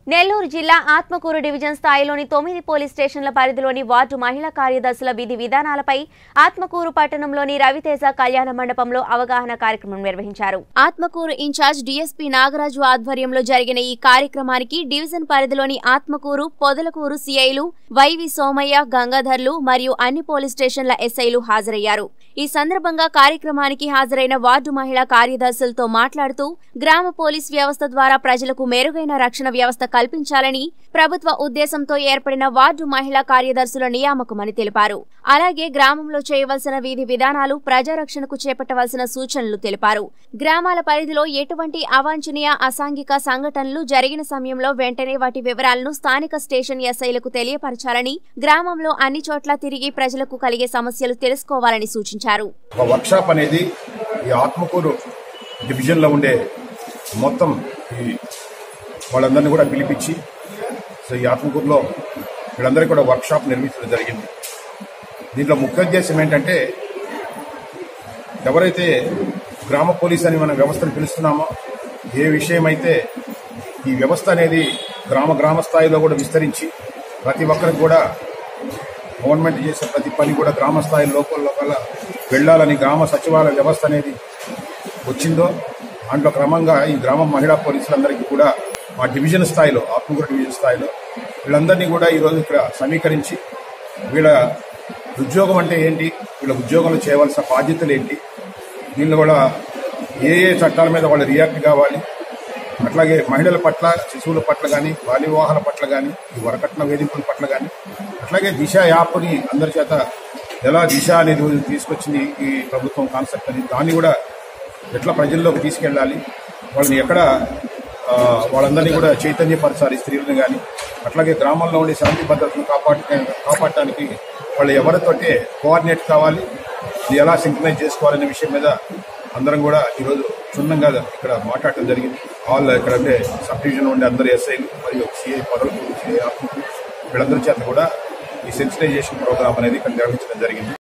నెల్లూరు జిల్లా ఆత్మకూరు డివిజన్ స్థాయిలోని తొమ్మిది పోలీస్ స్టేషన్ల పరిధిలోని వార్డు మహిళా కార్యదర్శుల విధి విధానాలపై ఆత్మకూరు పట్టణంలోని రవితేజ కళ్యాణ మండపంలో అవగాహన కార్యక్రమం నిర్వహించారు ఆత్మకూరు ఇన్ఛార్జ్ డీఎస్పీ నాగరాజు ఆధ్వర్యంలో జరిగిన ఈ కార్యక్రమానికి డివిజన్ పరిధిలోని ఆత్మకూరు పొదలకూరు సిఐలు వైవి సోమయ్య గంగాధర్లు మరియు అన్ని పోలీస్ స్టేషన్ల ఎస్ఐలు హాజరయ్యారు ఈ సందర్భంగా కార్యక్రమానికి హాజరైన వార్డు మహిళా కార్యదర్శులతో మాట్లాడుతూ గ్రామ పోలీస్ వ్యవస్థ ద్వారా ప్రజలకు మెరుగైన రక్షణ వ్యవస్థ కల్పించాలని ప్రభుత్వ ఉద్దేశంతో ఏర్పడిన వార్డు మహిళా కార్యదర్శుల నియామకమని తెలిపారు అలాగే గ్రామంలో చేయవలసిన వీధి విధానాలు ప్రజారక్షణకు చేపట్టవలసిన సూచనలు తెలిపారు గ్రామాల పరిధిలో ఎటువంటి అవాంఛనీయ అసాంఘిక సంఘటనలు జరిగిన సమయంలో వెంటనే వాటి వివరాలను స్థానిక స్టేషన్ ఎస్ఐలకు తెలియపరచాలని గ్రామంలో అన్ని చోట్ల తిరిగి ప్రజలకు కలిగే సమస్యలు తెలుసుకోవాలని సూచించారు ఒక వర్క్షాప్ అనేది ఈ ఆత్మకూరు డివిజన్లో ఉండే మొత్తం ఈ వాళ్ళందరినీ కూడా పిలిపించి సో ఈ ఆత్మకూరులో వీళ్ళందరికీ కూడా వర్క్షాప్ నిర్మించడం జరిగింది దీంట్లో ముఖ్య ఉద్దేశం ఏంటంటే ఎవరైతే గ్రామ పోలీస్ అని మన వ్యవస్థను పిలుస్తున్నామో ఏ విషయమైతే ఈ వ్యవస్థ అనేది గ్రామ గ్రామ స్థాయిలో కూడా విస్తరించి ప్రతి ఒక్కరికి కూడా గవర్నమెంట్ చేసే ప్రతి పని కూడా గ్రామ స్థాయి లోపల లోపల వెళ్ళాలని గ్రామ సచివాలయ వ్యవస్థ అనేది వచ్చిందో దాంట్లో క్రమంగా ఈ గ్రామ మహిళా పోలీసులందరికీ కూడా మా డివిజన్ స్థాయిలో ఆత్మకూరు డివిజన్ స్థాయిలో వీళ్ళందరినీ కూడా ఈరోజు ఇక్కడ సమీకరించి వీళ్ళ ఉద్యోగం అంటే ఏంటి వీళ్ళ ఉద్యోగంలో చేయవలసిన బాధ్యతలు ఏంటి దీనిలో కూడా ఏ ఏ చట్టాల మీద వాళ్ళు రియాక్ట్ కావాలి అట్లాగే మహిళల పట్ల శిశువుల పట్ల కానీ బాల్య వివాహాల పట్ల కానీ ఈ వరకట్న వేధింపుల పట్ల కానీ అట్లాగే దిశ యాప్ని అందరి చేత ఎలా దిశ అనేది తీసుకొచ్చింది ఈ ప్రభుత్వం కాన్సెప్ట్ అని దాన్ని కూడా ఎట్లా ప్రజల్లోకి తీసుకెళ్ళాలి వాళ్ళని ఎక్కడ ఆ, వాళ్ళందరినీ కూడా చైతన్యపరచాలి స్త్రీలను కానీ అట్లాగే గ్రామంలో ఉండే శాంతి భద్రతను కాపాడ కాపాడటానికి వాళ్ళు ఎవరితోటే కోఆర్డినేట్ కావాలి ఇది ఎలా సింక్రనైజ్ చేసుకోవాలనే విషయం మీద అందరం కూడా ఈరోజు క్షుణ్ణంగా ఇక్కడ మాట్లాడటం జరిగింది వాళ్ళు ఇక్కడ ఉండే సబ్ డివిజన్ ఉండే అందరు ఎస్ఐలు మరియు సిఐ పదవులు సిఐ వీళ్ళందరి చేత కూడా ఈ సెన్సిటైజేషన్ ప్రోగ్రామ్ అనేది ఇక్కడ నిర్వహించడం జరిగింది